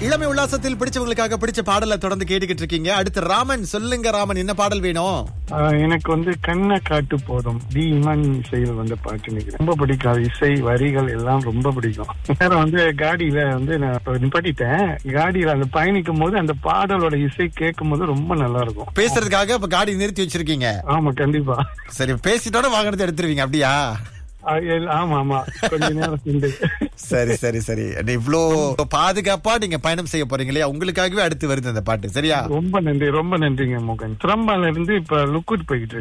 இளமை உல்லாசத்தில் பிடிச்சவங்களுக்காக பிடிச்ச பாடலை தொடர்ந்து கேட்டுக்கிட்டு இருக்கீங்க அடுத்து ராமன் சொல்லுங்க ராமன் என்ன பாடல் வேணும் ஆஹ் எனக்கு வந்து கண்ணை காட்டு போதும் டி இமான் இசையில் வந்த பாட்டு நினைக்கிறேன் ரொம்ப பிடிக்கும் அது இசை வரிகள் எல்லாம் ரொம்ப பிடிக்கும் வேற வந்து காடியில வந்து நான் இப்ப நிப்பாட்டிட்டேன் காடியில அந்த பயணிக்கும் போது அந்த பாடலோட இசை கேட்கும் போது ரொம்ப நல்லா இருக்கும் பேசுறதுக்காக இப்ப காடி நிறுத்தி வச்சிருக்கீங்க ஆமா கண்டிப்பா சரி பேசிட்டோட வாகனத்தை எடுத்துருவீங்க அப்படியா ஆஹ் எல்- ஆமா ஆமா கொஞ்ச நேரம் சென்று சரி சரி சரி நீ இவ்ளோ பாதுகாப்பா நீங்க பயணம் செய்ய போறீங்க இல்லையா உங்களுக்காகவே அடுத்து வருது அந்த பாட்டு சரியா ரொம்ப நன்றி ரொம்ப நன்றிங்க மோகன் திரம்பால இருந்து இப்ப லுக்கூட் போய்கிட்டு